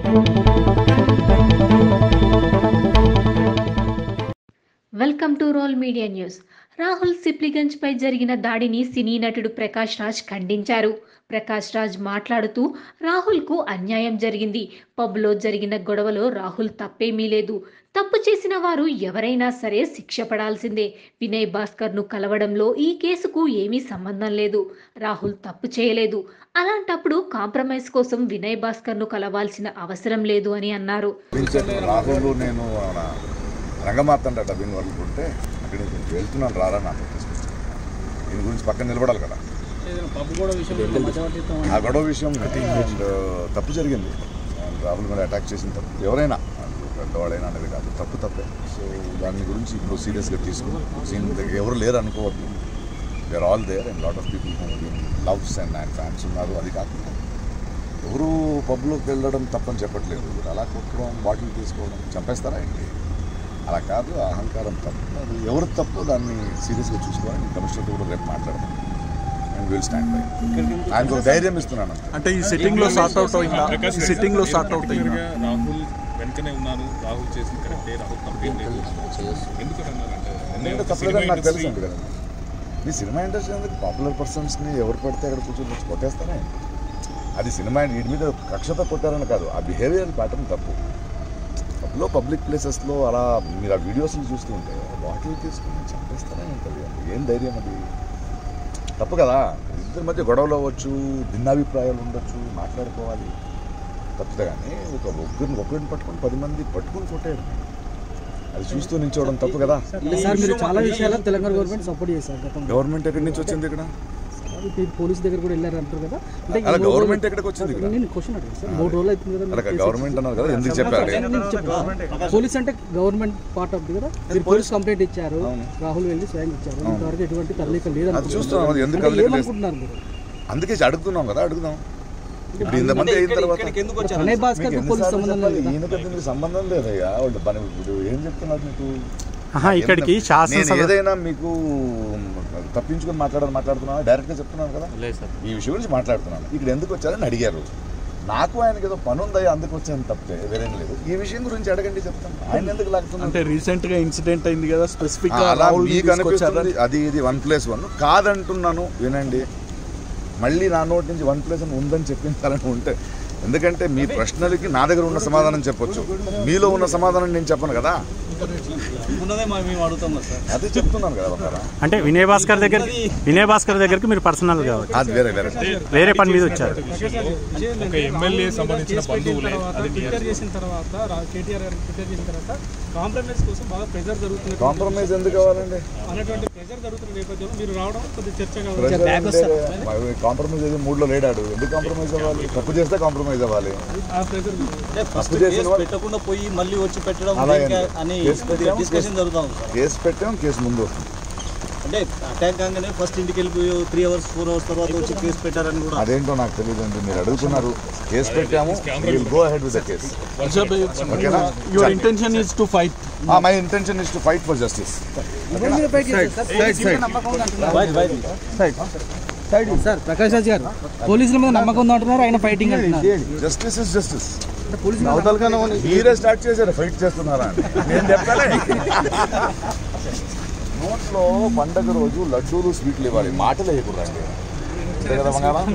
Welcome to Roll Media News Rahul Sipligunj పై జరిగిన దాడిని సినీ నటుడు ప్రకాష్ రాజ్ ఖండించారు ప్రకాష్ రాజ్ మాట్లాడుతూ రాహుల్కు అన్యాయం జరిగింది పబ్లో జరిగిన గొడవలో రాహుల్ తప్పేమీ లేదు తప్పు చేసిన వారు ఎవరైనా సరే శిక్ష పడాల్సిందే వినయ్ భాస్కర్ను కలవడంలో ఈ కేసుకు ఏమీ సంబంధం లేదు రాహుల్ తప్పు చేయలేదు అలాంటప్పుడు కాంప్రమైజ్ కోసం వినయ్ భాస్కర్ను కలవాల్సిన అవసరం లేదు అని అన్నారు రాహుల్ నేను మన రంగమాతండ డబ్బింగ్ వరకు ఉంటే అక్కడి నుంచి కొంచెం వెళ్తున్నాను రారా నాకు తీసుకొచ్చాను దీని గురించి పక్కన నిలబడాలి కదా ఆ గొడవ విషయం అండ్ తప్పు జరిగింది అండ్ రాహుల్ మీద అటాక్ చేసిన తప్పు ఎవరైనా అండ్ పెద్దవాళ్ళైనా అనేది కాదు తప్పు తప్పే సో దాని గురించి ఇప్పుడు సీరియస్గా తీసుకుని సీన్ దగ్గర ఎవరు లేరు అనుకోవద్దు they are all there and lot of people loves and and fans ఉన్నారు అది కాకుండా ఎవరు పబ్లోకి వెళ్ళడం తప్పని చెప్పట్లేదు అలా కొట్టడం బాటిల్ తీసుకోవడం చంపేస్తారా ఏంటి అలా కాదు ఆ అహంకారం తప్పు అది ఎవరు తప్పు దాన్ని సీరియస్గా చూసుకోవాలి కమిషనర్తో కూడా రేపు మాట్లాడదాం అండ్ విల్ స్టాండ్ బై ఆయనకు ఒక ధైర్యం ఇస్తున్నాను అంతే. అంటే ఈ సిట్టింగ్ లో సార్ట్ అవుట్ అయిందా ఈ సిట్టింగ్ లో సార్ట్ అవుట్ అయిందా రాహుల్ వెనుకనే ఉన్నాను రాహుల్ చేసిన కరెక్టే రాహుల్ తప్పేం లేదు ఎందుకని అన్నారంటే ఎందుకంటే తప్పలేదని నాకు తెలుసు అండి కదా ఈ సినిమా ఇండస్ట్రీ అనేది పాపులర్ పర్సన్స్ని ఎవరు పడితే అక్కడ కూర్చొని వచ్చి కొట్టేస్తానే అది సినిమా వీటి మీద కక్షతో కొట్టారని కాదు ఆ బిహేవియర్ ప్యాటర్న్ తప్పు పబ్లో పబ్లిక్ ప్లేసెస్లో అలా మీరు ఆ వీడియోస్ని చూస్తూ ఉంటే బాటిల్ తీసుకుని చంపేస్తానే ఉంటుంది ఏం ధైర్యం అది తప్పు కదా ఇద్దరి మధ్య గొడవలు అవ్వచ్చు భిన్నాభిప్రాయాలు ఉండొచ్చు మాట్లాడుకోవాలి తప్పితే కానీ ఒక ఒక్కరిని ఒక్కరిని పట్టుకొని పది మంది పట్టుకొని కొట్టారు అది చూస్తూ నించోవడం తప్పు కదా సార్ మీరు చాలా విషయాల్లో తెలంగాణ గవర్నమెంట్ సపోర్ట్ చేశారు గతంలో గవర్నమెంట్ ఎక్కడి నుంచి వచ్చింది ఇక్కడ మీరు పోలీస్ దగ్గర కూడా వెళ్ళారు అంటారు కదా అంటే ఈ అలా మూడు రోజులు- గవర్నమెంట్ ఎక్కడికి వచ్చింది ఇక్కడ నేను క్వశ్చన్ అడిగాను సార్ మూడు రోజులు అవుతుంది కదా అలా మీరు గవర్నమెంట్ అన్నారు కదా ఎందుకు చెప్పారు నేను చెప్పాను. పోలీస్ అంటే గవర్నమెంట్ పార్ట్ ఆఫ్ కదా మీరు పోలీస్ కంప్లైంట్ ఇచ్చారు రాహుల్ వెళ్ళి స్వయం ఇచ్చారు ఇంతవరకు ఎటువంటి కదలిక లేదు అది చూస్తున్నాం అది ఎందుకు అంటే కదలిక లేదు? ఏమనుకుంటున్నారు మీరు అందుకే అడుగుతున్నాం కదా అడుగుదాం ఇప్పుడు ఇంతమంది అయిన తర్వాత ప్రణయ్ భాస్కర్ మీకు కు పోలీస్ ఎన్నిసార్లు సంబంధం లేదు చెప్పాలి? కదా? ఈయనకి దీనికి సంబంధం లేదయ్యా వాళ్ళు పని ఇప్పుడు ఏం చెప్తున్నారు మీకు ఆహా, ఇక్కడికి నేను శాసనసభ ఏదైనా మీకు తప్పించుకొని మాట్లాడాలని మాట్లాడుతున్నాను డైరెక్ట్గా చెప్తున్నాను కదా ఈ విషయం గురించి మాట్లాడుతున్నాను ఇక్కడ ఎందుకు వచ్చారని అడిగారు నాకు ఆయనకి ఏదో పని ఉందయ్యా అందుకు వచ్చాను తప్పితే వేరేం లేదు ఈ విషయం గురించి అడగండి చెప్తాను ఆయన ఎందుకు లాగుతున్నారు అంటే రీసెంట్ గా ఇన్సిడెంట్ అయింది కదా స్పెసిఫిక్ ఆ, గా అలా రాహుల్ మీకు తీసుకొచ్చారని అనిపిస్తుంది అది ఇది వన్ ప్లేస్ వన్ కాదంటున్నాను వినండి మళ్ళీ నా నోటి నుంచి వన్ ప్లేస్ అని ఉందని చెప్పించాలని ఉంటే ఎందుకంటే మీ ప్రశ్నలకి నా దగ్గర ఉన్న సమాధానం చెప్పొచ్చు మీలో ఉన్న సమాధానం నేను చెప్పను కదా ఉన్నదే మా- మేము అడుగుతాం కదా సార్ అది చెప్తున్నాను కదా ఒకరా అంటే వినయ్ భాస్కర్ దగ్గర వినయ్ భాస్కర్ దగ్గరికి మీరు పర్సనల్ గా వచ్చారు. అది వేరే వేరే వేరే పని మీద వచ్చారు ఒక ఎమ్మెల్యే సంబంధించిన బంధువులే అది ట్విట్టర్ చేసిన తర్వాత రా- కేటీఆర్ గారు ట్విట్టర్ చేసిన తర్వాత కాంప్రమైజ్ కోసం బాగా ప్రెజర్ జరుగుతుంది కాంప్రమైజ్ ఎందుకు కావాలండి అన్నటువంటి ప్రెజర్ జరుగుతున్న నేపథ్యంలో మీరు రావడం కొద్దిగా చర్చగా కాంప్రమైజ్ అయితే మూడులో లేడాడు ఎందుకు కాంప్రమైజ్ అవ్వాలి తప్పు చేస్తే కాంప్రమైజ్ అవ్వాలి ఆ ప్రెజర్ అంటే ఫస్ట్ తప్పు చేసిన కేసు వాళ్ళు- పెట్టకుండా పోయి మళ్ళీ వచ్చి పెట్టడం అలా ఇంకా ఏంటి? అని కేసు పెట్టాము, డిస్కషన్ జరుగుతాం సార్ కేసు పెట్టాం కేసు ముందు వస్తుంది అంటే అటాక్ కాగానే ఫస్ట్ ఇంటికి వెళ్ళిపోయి త్రీ అవర్స్ ఫోర్ అవర్స్ తర్వాత వచ్చి కేసు పెట్టారని కూడా అదేంటో నాకు తెలియదండి మీరు అడుగుతున్నారు కేసు పెట్టాము go ahead with the case ఓకేనా your intention is to fight my intention is to fight for justice sir Prakash Raj గారు పోలీసుల మీద నమ్మకం ఉంది అంటున్నారు ఆయన ఫైటింగ్ అంటున్నారు జస్టిస్ ఇస్ జస్టిస్ మీరే స్టార్ట్ చేశారు ఫైట్ చేస్తున్నారా అని నేను చెప్పానే నోట్లో పండగ రోజు లడ్డూలు స్వీట్లు ఇవ్వాలి మాటలు వేయకూడదండి అంతే కదా బంగారం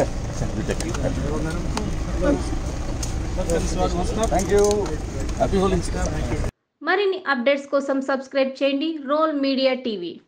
థ్యాంక్ యూ హ్యాపీ హోలీ మరిన్ని అప్డేట్స్ కోసం సబ్స్క్రైబ్ చేయండి రోల్ మీడియా టీవీ